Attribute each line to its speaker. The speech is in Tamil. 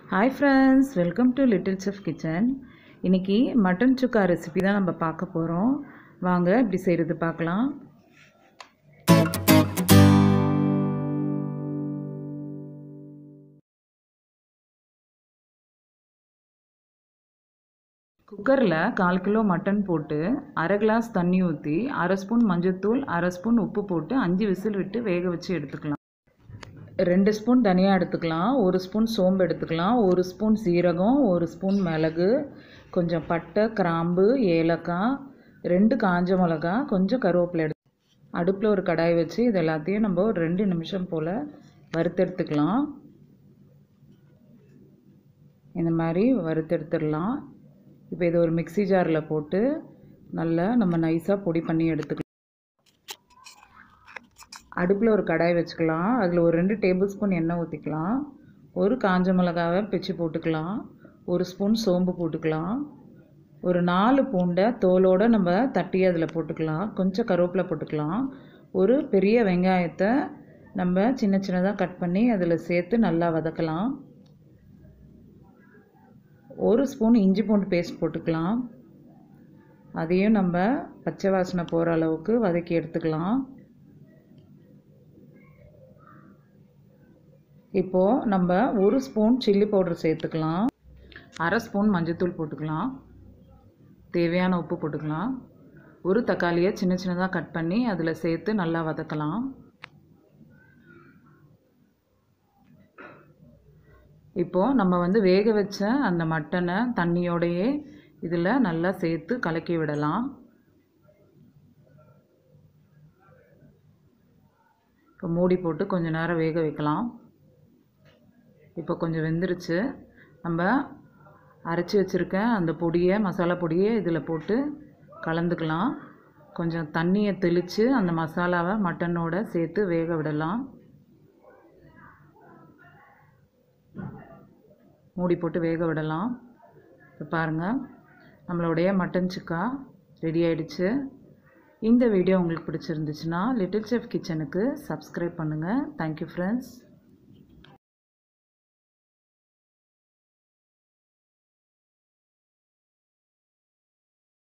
Speaker 1: hi friends welcome to little chef kitchen இன்றைக்கி மட்டன் சுக்கா ரெசிபி தான் நம்ம பார்க்க போகிறோம் வாங்க இப்படி செய்கிறது பார்க்கலாம் குக்கரில் கால் கிலோ மட்டன் போட்டு அரை கிளாஸ் தண்ணி ஊற்றி அரை ஸ்பூன் மஞ்சள்தூள் அரை ஸ்பூன் உப்பு போட்டு அஞ்சு விசில் விட்டு வேக வச்சு எடுத்துக்கலாம் ரெண்டு ஸ்பூன் தனியாக எடுத்துக்கலாம் ஒரு ஸ்பூன் சோம்பு எடுத்துக்கலாம் ஒரு ஸ்பூன் சீரகம் ஒரு ஸ்பூன் மிளகு கொஞ்சம் பட்டை கிராம்பு ஏலக்காய் ரெண்டு காஞ்ச மிளகா கொஞ்சம் கருவேப்பிலை எடுத்து அடுப்பில் ஒரு கடாய் வச்சு இது எல்லாத்தையும் நம்ம ஒரு ரெண்டு நிமிஷம் போல் வறுத்தெடுத்துக்கலாம் இந்த மாதிரி வறுத்தெடுத்துடலாம் இப்போ இதை ஒரு மிக்சி ஜாரில் போட்டு நல்லா நம்ம நைஸாக பொடி பண்ணி எடுத்துக்கலாம் அடுப்பில் ஒரு கடாய் வச்சுக்கலாம் அதில் ஒரு ரெண்டு டேபிள் ஸ்பூன் எண்ணெய் ஊற்றிக்கலாம் ஒரு காஞ்ச மிளகாவை பிச்சு போட்டுக்கலாம் ஒரு ஸ்பூன் சோம்பு போட்டுக்கலாம் ஒரு நாலு பூண்டை தோலோடு நம்ம தட்டி அதில் போட்டுக்கலாம் கொஞ்சம் கருவேப்பிலை போட்டுக்கலாம் ஒரு பெரிய வெங்காயத்தை நம்ம சின்ன சின்னதாக கட் பண்ணி அதில் சேர்த்து நல்லா வதக்கலாம் ஒரு ஸ்பூன் இஞ்சி பூண்டு பேஸ்ட் போட்டுக்கலாம் அதையும் நம்ம பச்சை வாசனை போகிற அளவுக்கு வதக்கி எடுத்துக்கலாம் இப்போது நம்ம ஒரு ஸ்பூன் சில்லி பவுடர் சேர்த்துக்கலாம் அரை ஸ்பூன் மஞ்சள்தூள் போட்டுக்கலாம் தேவையான உப்பு போட்டுக்கலாம் ஒரு தக்காளியை சின்ன சின்னதாக கட் பண்ணி அதில் சேர்த்து நல்லா வதக்கலாம் இப்போது நம்ம வந்து வேக வச்ச அந்த மட்டனை தண்ணியோடையே இதில் நல்லா சேர்த்து கலக்கி விடலாம் இப்போ மூடி போட்டு கொஞ்சம் நேரம் வேக வைக்கலாம் இப்போ கொஞ்சம் வெந்துருச்சு நம்ம அரைச்சி வச்சுருக்க அந்த பொடியை மசாலா பொடியை இதில் போட்டு கலந்துக்கலாம் கொஞ்சம் தண்ணியை தெளித்து அந்த மசாலாவை மட்டனோட சேர்த்து வேக விடலாம் மூடி போட்டு வேக விடலாம் இப்போ பாருங்கள் நம்மளுடைய மட்டன் சுக்கா ரெடி ஆயிடுச்சு இந்த வீடியோ உங்களுக்கு பிடிச்சிருந்துச்சுன்னா லிட்டில் செஃப் கிச்சனுக்கு சப்ஸ்கிரைப் பண்ணுங்கள் தேங்க்யூ ஃப்ரெண்ட்ஸ்